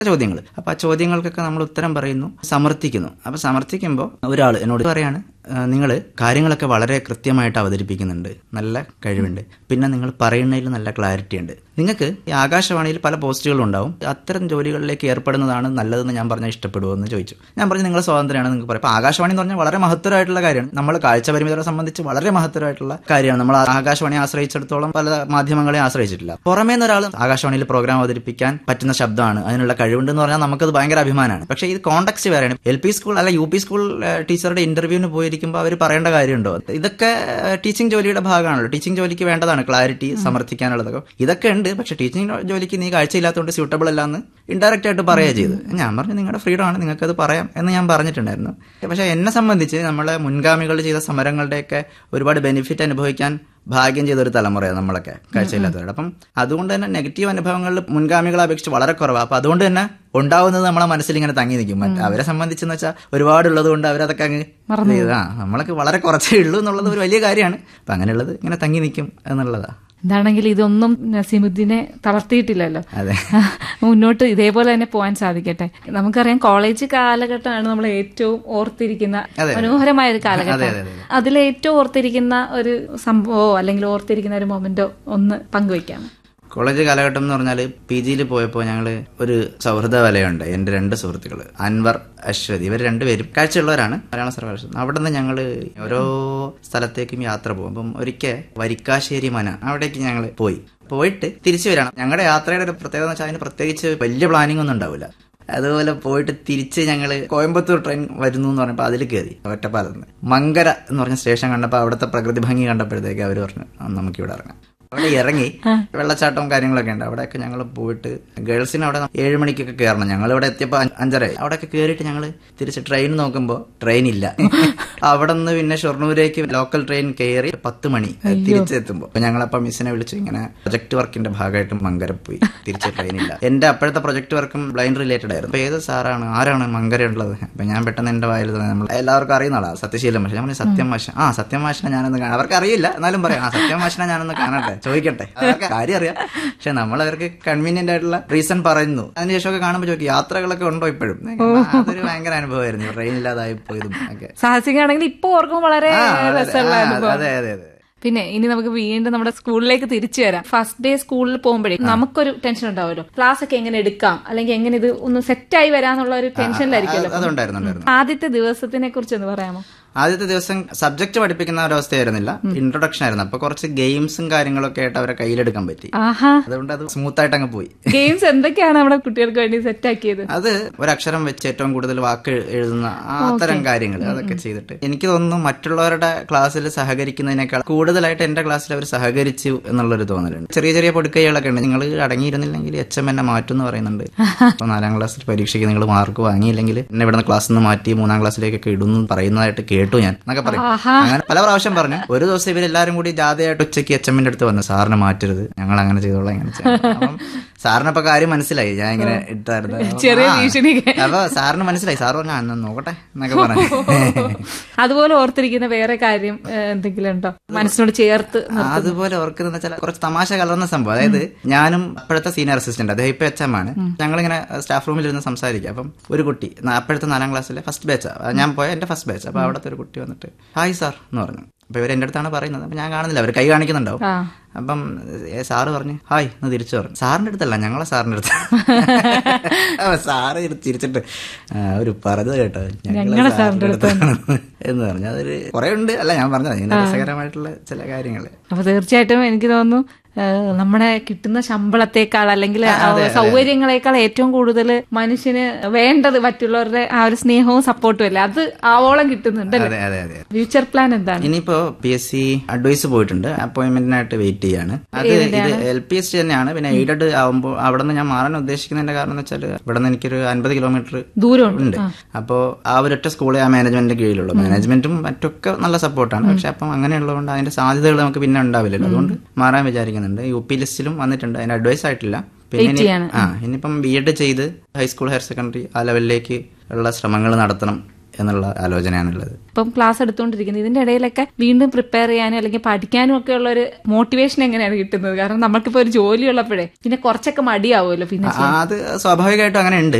ചോദ്യങ്ങൾ അപ്പൊ ആ ചോദ്യങ്ങൾക്കൊക്കെ നമ്മൾ ഉത്തരം പറയുന്നു സമർത്ഥിക്കുന്നു അപ്പൊ സമർത്ഥിക്കുമ്പോൾ ഒരാൾ എന്നോട് പറയാണ് നിങ്ങൾ കാര്യങ്ങളൊക്കെ വളരെ കൃത്യമായിട്ട് അവതരിപ്പിക്കുന്നുണ്ട് നല്ല കഴിവുണ്ട് പിന്നെ നിങ്ങൾ പറയുന്നതിൽ നല്ല ക്ലാരിറ്റി ഉണ്ട് നിങ്ങൾക്ക് ഈ ആകാശവാണിയിൽ പല പോസ്റ്റുകളും ഉണ്ടാവും അത്തരം ജോലികളിലേക്ക് ഏർപ്പെടുന്നതാണ് നല്ലതെന്ന് ഞാൻ പറഞ്ഞാൽ ഇഷ്ടപ്പെടുമോ എന്ന് ചോദിച്ചു ഞാൻ പറഞ്ഞു നിങ്ങളെ സ്വാതന്ത്ര്യമാണ് നിങ്ങൾക്ക് പറയാം അപ്പോൾ ആകാശവാണി എന്ന് പറഞ്ഞാൽ വളരെ മഹത്തരമായിട്ടുള്ള കാര്യമാണ് നമ്മൾ കാഴ്ച പരിമിതരെ സംബന്ധിച്ച് വളരെ മഹത്തരമായിട്ടുള്ള കാര്യമാണ് നമ്മൾ ആകാശവാണി ആശ്രയിച്ചിടത്തോളം പല മാധ്യമങ്ങളെ ആശ്രയിച്ചിട്ടില്ല പുറമേ നിന്ന് ഒരാൾ ആകാശവാണിയിൽ പ്രോഗ്രാം അവതരിപ്പിക്കാൻ പറ്റുന്ന ശബ്ദമാണ് അതിനുള്ള കഴിവുണ്ടെന്ന് പറഞ്ഞാൽ നമുക്കത് ഭയങ്കര അഭിമാനമാണ് പക്ഷേ ഇത് കോണ്ടക്സ്റ്റ് വേറെയാണ് എൽ പി സ്കൂൾ അല്ല യു പി സ്കൂൾ ഏഹ്, ടീച്ചറുടെ ഇന്റർവ്യൂവിന് പോയിരിക്കുമ്പോൾ അവർ പറയേണ്ട കാര്യമുണ്ടോ ഇതൊക്കെ ഏഹ്, ടീച്ചിങ് ജോലിയുടെ ഭാഗമാണല്ലോ ടീച്ചിങ് ജോലിക്ക് വേണ്ടതാണ് ക്ലാരിറ്റി സമർത്ഥിക്കാനുള്ളതൊക്കെ ഇതൊക്കെ ഉണ്ട് പക്ഷേ ടീച്ചിങ് ജോലിക്ക് നീ കാഴ്ചയില്ലാത്തതുകൊണ്ട് സ്യൂട്ടബിൾ അല്ല എന്ന് ഇൻഡയറക്റ്റ് ആയിട്ട് പറയുക ചെയ്ത് ഞാൻ പറഞ്ഞു നിങ്ങളുടെ ഫ്രീഡം ആണ് നിങ്ങൾക്ക് അത് പറയാം എന്ന് ഞാൻ പറഞ്ഞിട്ടുണ്ടായിരുന്നു പക്ഷേ എന്നെ സംബന്ധിച്ച് നമ്മളെ മുൻഗാമികൾ ചെയ്ത സമരങ്ങളുടെയൊക്കെ ഒരുപാട് ബെനിഫിറ്റ് അനുഭവിക്കാൻ ഭാഗ്യം ചെയ്ത ഒരു തലമുറയാണ് നമ്മളൊക്കെ കാഴ്ചയില്ലാത്തവരുടെ അപ്പം അതുകൊണ്ട് തന്നെ നെഗറ്റീവ് അനുഭവങ്ങളിൽ മുൻഗാമികളെ അപേക്ഷിച്ച് വളരെ കുറവാണ് അപ്പൊ അതുകൊണ്ട് തന്നെ ഉണ്ടാവുന്നത് നമ്മളെ മനസ്സിൽ ഇങ്ങനെ തങ്ങി നിൽക്കും മറ്റ് അവരെ സംബന്ധിച്ചെന്ന് വെച്ചാൽ ഒരുപാടുള്ളത് കൊണ്ട് അവരതൊക്കെ അങ്ങ് ചെയ്ത് ആ നമ്മളൊക്കെ വളരെ കുറച്ചേ ഉള്ളൂ എന്നുള്ളത് ഒരു വലിയ കാര്യമാണ് അപ്പൊ അങ്ങനെയുള്ളത് ഇങ്ങനെ തങ്ങി നിൽക്കും എന്നുള്ളതാ എന്താണെങ്കിൽ ഇതൊന്നും നസീമുദ്ദീനെ തളർത്തിയിട്ടില്ലല്ലോ അതെ മുന്നോട്ട് ഇതേപോലെ തന്നെ പോകാൻ സാധിക്കട്ടെ നമുക്കറിയാം കോളേജ് കാലഘട്ടമാണ് നമ്മൾ ഏറ്റവും ഓർത്തിരിക്കുന്ന മനോഹരമായ ഒരു കാലഘട്ടം അതിൽ ഏറ്റവും ഓർത്തിരിക്കുന്ന ഒരു സംഭവമോ അല്ലെങ്കിൽ ഓർത്തിരിക്കുന്ന ഒരു മൊമെന്റോ ഒന്ന് പങ്കുവയ്ക്കാം കോളേജ് കാലഘട്ടം എന്ന് പറഞ്ഞാൽ പി ജിയിൽ പോയപ്പോൾ ഞങ്ങൾ ഒരു സൗഹൃദ വലയുണ്ട് എൻ്റെ രണ്ട് സുഹൃത്തുക്കൾ അൻവർ അശ്വതി ഇവർ രണ്ടുപേരും കാഴ്ചയുള്ളവരാണ് മലയാള സർവകലാശാല അവിടെ നിന്ന് ഞങ്ങൾ ഓരോ സ്ഥലത്തേക്കും യാത്ര പോകും അപ്പം ഒരിക്കൽ വരിക്കാശ്ശേരി മന അവിടേക്ക് ഞങ്ങൾ പോയി പോയിട്ട് തിരിച്ചു വരണം ഞങ്ങളുടെ യാത്രയുടെ ഒരു പ്രത്യേകത എന്ന് വെച്ചാൽ അതിന് പ്രത്യേകിച്ച് വലിയ പ്ലാനിംഗ് ഒന്നും ഉണ്ടാവില്ല അതുപോലെ പോയിട്ട് തിരിച്ച് ഞങ്ങൾ കോയമ്പത്തൂർ ട്രെയിൻ വരുന്നു എന്ന് പറഞ്ഞപ്പോൾ അതിൽ കയറി ഒറ്റപ്പാലത്ത് നിന്ന് മങ്കര എന്ന് പറഞ്ഞ സ്റ്റേഷൻ കണ്ടപ്പോൾ അവിടുത്തെ പ്രകൃതി ഭംഗി കണ്ടപ്പോഴത്തേക്ക് അവർ പറഞ്ഞു "ആ, നമുക്കിവിടെ ഇറങ്ങാം അവിടെ ഇറങ്ങി വെള്ളച്ചാട്ടവും കാര്യങ്ങളൊക്കെ ഉണ്ട് അവിടെയൊക്കെ ഞങ്ങൾ പോയിട്ട് ഗേൾസിന് അവിടെ ഏഴ് മണിക്കൊക്കെ കയറണം ഞങ്ങൾ ഇവിടെ എത്തിയപ്പോൾ അഞ്ച് അഞ്ചരയായി അവിടെയൊക്കെ കയറിയിട്ട് ഞങ്ങൾ തിരിച്ച് ട്രെയിൻ നോക്കുമ്പോൾ ട്രെയിൻ ഇല്ല അവിടെ നിന്ന് പിന്നെ ഷൊർണൂരേക്ക് ലോക്കൽ ട്രെയിൻ കയറി പത്ത് മണി തിരിച്ചെത്തുമ്പോൾ അപ്പൊ ഞങ്ങളപ്പോ മിസ്സിനെ വിളിച്ച് ഇങ്ങനെ പ്രൊജക്ട് വർക്കിന്റെ ഭാഗമായിട്ട് മങ്കര പോയി തിരിച്ച് ട്രെയിൻ ഇല്ല എന്റെ അപ്പോഴത്തെ പ്രൊജക്ട് വർക്കും ബ്ലൈൻഡ് റിലേറ്റഡ് ആയിരുന്നു അപ്പൊ ഏത് സാറാണ് ആരാണ് മങ്കര ഉള്ളത് അപ്പൊ ഞാൻ പെട്ടെന്ന് എന്റെ വായിൽ തന്നെ നമ്മൾ എല്ലാവർക്കും അറിയുന്ന ആളാ സത്യശീലം പക്ഷെ നമ്മൾ സത്യം മാഷ ആ സത്യം മാഷിനെ ഞാനൊന്ന് കാണാം അവർക്ക് അറിയില്ല എന്നാലും പറയാം ആ സത്യം മാഷിനെ ഞാനൊന്ന് കാണട്ടെ ചോദിക്കട്ടെ അവർക്ക് കാര്യം അറിയാം പക്ഷെ നമ്മൾ അവർക്ക് കൺവീനിയന്റ് ആയിട്ടുള്ള റീസൺ പറയുന്നു അതിനുശേഷമൊക്കെ കാണുമ്പോൾ ചോദിക്കും യാത്രകളൊക്കെ ഉണ്ടോ ഇപ്പോഴും അതൊരു ഭയങ്കര അനുഭവമായിരുന്നു ട്രെയിൻ ഇല്ലാതായി പോയതും ഒക്കെ സാഹസികമാണെങ്കിൽ ഇപ്പൊ ഓർക്കുമ്പോൾ വളരെ ആ, അതെ, രസമുള്ള ആ, അനുഭവം അതെ അതെ അതെ പിന്നെ ഇനി നമുക്ക് വീണ്ടും നമ്മുടെ സ്കൂളിലേക്ക് തിരിച്ചു വരാം ഫസ്റ്റ് ഡേ സ്കൂളിൽ പോകുമ്പോഴേ നമുക്കൊരു ടെൻഷൻ ഉണ്ടാവുമല്ലോ ക്ലാസ് ഒക്കെ എങ്ങനെ എടുക്കാം അല്ലെങ്കിൽ എങ്ങനെ ഇത് ഒന്ന് സെറ്റായി വരാന്നുള്ള ഒരു ടെൻഷനിലായിരിക്കുമല്ലോ അതുണ്ടായിരുന്നു ഉണ്ടായിരുന്നു ആദ്യത്തെ ദിവസത്തിനെ കുറിച്ച് ഒന്ന് പറയാമോ ആദ്യത്തെ ദിവസം സബ്ജക്ട് പഠിപ്പിക്കുന്ന ഒരവസ്ഥയായിരുന്നില്ല ഇൻട്രൊഡക്ഷൻ ആയിരുന്നു അപ്പൊ കുറച്ച് ഗെയിംസും കാര്യങ്ങളൊക്കെ ആയിട്ട് അവരെ കയ്യിലെടുക്കാൻ പറ്റി ആഹാ അതുകൊണ്ട് അത് സ്മൂത്ത് ആയിട്ട് അങ്ങ് പോയി ഗെയിംസ് എന്തൊക്കെയാണ് നമ്മുടെ കുട്ടികൾക്ക് വേണ്ടി സെറ്റാക്കിയത് അത് ഒരക്ഷരം വെച്ച് ഏറ്റവും കൂടുതൽ വാക്ക് എഴുതുന്ന ആ അത്തരം കാര്യങ്ങൾ അതൊക്കെ ചെയ്തിട്ട് എനിക്ക് തോന്നുന്നു മറ്റുള്ളവരുടെ ക്ലാസ്സിൽ സഹകരിക്കുന്നതിനേക്കാൾ കൂടുതലായിട്ട് എന്റെ ക്ലാസ്സിൽ അവർ സഹകരിച്ചു എന്നുള്ളൊരു തോന്നലുണ്ട് ചെറിയ ചെറിയ പൊടിക്കൈകളൊക്കെ ഉണ്ട് നിങ്ങൾ അടങ്ങിയിരുന്നില്ലെങ്കിൽ എച്ച് എം എന്നെ മാറ്റും എന്ന് പറയുന്നുണ്ട് അപ്പൊ നാലാം ക്ലാസ്സിൽ പരീക്ഷയ്ക്ക് നിങ്ങൾ മാർക്ക് വാങ്ങിയില്ലെങ്കിൽ എന്നെ ഇവിടുന്ന് ക്ലാസ്സിൽ നിന്ന് മാറ്റി മൂന്നാം ക്ലാസ്സിലേക്കൊക്കെ ഇടുന്നു പറയുന്നതായിട്ട് കേട്ടു ഞാൻ എന്നൊക്കെ പറയും അങ്ങനെ പല പ്രാവശ്യം പറഞ്ഞു ഒരു ദിവസം ഇവരെല്ലാരും കൂടി ജാഥയായിട്ട് ഉച്ചയ്ക്ക് എച്ച് എമ്മിന്റെ അടുത്ത് വന്നു സാറിനെ മാറ്റരുത് ഞങ്ങൾ അങ്ങനെ ചെയ്തോളാം ഇങ്ങനെ ചെയ്യാം അപ്പം സാറിനപ്പൊ കാര്യം മനസ്സിലായി ഞാൻ ഇങ്ങനെ ഇട്ടായിരുന്നു ചെറിയ ആ. ഭീഷണി അപ്പൊ സാറിന് മനസ്സിലായി സാർ പറഞ്ഞു "ആ, എന്നാ നോക്കട്ടെ എന്നൊക്കെ പറഞ്ഞു അതുപോലെ ഓർത്തിരിക്കുന്ന വേറെ കാര്യം ഏഹ്, എന്തെങ്കിലും ഉണ്ടോ മനസ്സിനോട് ചേർത്ത് അതുപോലെ ഓർക്കുന്ന വെച്ചാൽ കുറച്ച് തമാശ കലർന്ന സംഭവം അതായത് ഞാനും അപ്പോഴത്തെ സീനിയർ അസിസ്റ്റന്റ് അദ്ദേഹം ഇപ്പൊ എച്ച് എം ആണ് ഞങ്ങളിങ്ങനെ സ്റ്റാഫ് റൂമിൽ ഇരുന്ന് സംസാരിക്കുക അപ്പം ഒരു കുട്ടി ന- അപ്പോഴത്തെ നാലാം ക്ലാസ്സിലെ ഫസ്റ്റ് ബാച്ച് ഞാൻ പോയ എന്റെ ഫസ്റ്റ് ബാച്ച് അപ്പൊ അവിടുത്തെ ഒരു കുട്ടി വന്നിട്ട് ഹായ് സാർ എന്ന് പറഞ്ഞു അപ്പൊ ഇവർ എന്റെ അടുത്താണ് പറയുന്നത് അപ്പൊ ഞാൻ കാണുന്നില്ല അവർ കൈ കാണിക്കുന്നുണ്ടാവും ആ അപ്പം ഏ, സാറ് പറഞ്ഞു ഹായ് എന്ന് തിരിച്ചു പറഞ്ഞു സാറിന്റെ അടുത്തല്ല ഞങ്ങളെ സാറിന്റെ അടുത്ത് അപ്പൊ സാറ് ഇരു- ചിരിച്ചിട്ട് "ആ, ഒരു പറഞ്ഞത് കേട്ടോ ഞങ്ങളെ സാറിന്റെ അടുത്താണ് എന്ന് പറഞ്ഞു അതൊരു കുറെ ഉണ്ട് അല്ല ഞാൻ പറഞ്ഞത് ഇങ്ങനെ രസകരമായിട്ടുള്ള ചില കാര്യങ്ങള് അപ്പൊ തീർച്ചയായിട്ടും എനിക്ക് തോന്നുന്നു ഏഹ്, നമ്മുടെ കിട്ടുന്ന ശമ്പളത്തെക്കാൾ അല്ലെങ്കിൽ ആ സൗകര്യങ്ങളെക്കാൾ ഏറ്റവും കൂടുതൽ മനുഷ്യന് വേണ്ടത് മറ്റുള്ളവരുടെ ആ ഒരു സ്നേഹവും സപ്പോർട്ടും അല്ലേ അത് ആവോളം കിട്ടുന്നുണ്ടല്ലേ അതെ അതെ അതെ ഫ്യൂച്ചർ പ്ലാൻ എന്താണ് ഇനിയിപ്പോ പി എസ് സി അഡ്വൈസ് പോയിട്ടുണ്ട് അപ്പോയിന്റ്മെന്റിനായിട്ട് വെയിറ്റ് ചെയ്യാണ് അത് ഇത് എൽ പി എസ് സി തന്നെയാണ് പിന്നെ എയ്ഡഡ് ആവുമ്പോൾ അവിടെ നിന്ന് ഞാൻ മാറാൻ ഉദ്ദേശിക്കുന്നതിന്റെ കാരണം എന്ന് വെച്ചാൽ ഇവിടെ നിന്ന് എനിക്കൊരു അൻപത് കിലോമീറ്റർ ദൂരമുണ്ട് ഉണ്ട് അപ്പോ ആ ഒരൊറ്റ സ്കൂളെ ആ മാനേജ്മെന്റിന്റെ കീഴിലുള്ളൂ മാനേജ്മെന്റും മറ്റൊക്കെ നല്ല സപ്പോർട്ടാണ് പക്ഷെ അപ്പം അങ്ങനെയുള്ളതുകൊണ്ട് അതിന്റെ സാധ്യതകൾ നമുക്ക് പിന്നെ ഉണ്ടാവില്ലല്ലോ അതുകൊണ്ട് മാറാൻ വിചാരിക്കുന്നുണ്ട് യു പി ലിസ്റ്റിലും വന്നിട്ടുണ്ട് അതിന്റെ അഡ്വൈസ് ആയിട്ടില്ല പിന്നെ ഇനി- ആ ഇനിയിപ്പം ബി എഡ് ചെയ്ത് ഹൈസ്കൂൾ ഹയർ സെക്കൻഡറി ആ ലെവലിലേക്ക് ഉള്ള ശ്രമങ്ങൾ നടത്തണം എന്നുള്ള ആലോചനയാണുള്ളത് ഇപ്പം ക്ലാസ് എടുത്തുകൊണ്ടിരിക്കുന്നത് ഇതിന്റെ ഇടയിലൊക്കെ വീണ്ടും പ്രിപ്പയർ ചെയ്യാനും അല്ലെങ്കിൽ പഠിക്കാനും ഒക്കെ ഉള്ള ഒരു മോട്ടിവേഷൻ എങ്ങനെയാണ് കിട്ടുന്നത് കാരണം നമുക്കിപ്പോ ഒരു ജോലി ഉള്ളപ്പോഴേ പിന്നെ കുറച്ചൊക്കെ മടിയാവുമല്ലോ പിന്നെ ആ, അത് സ്വാഭാവികമായിട്ടും അങ്ങനെ ഉണ്ട്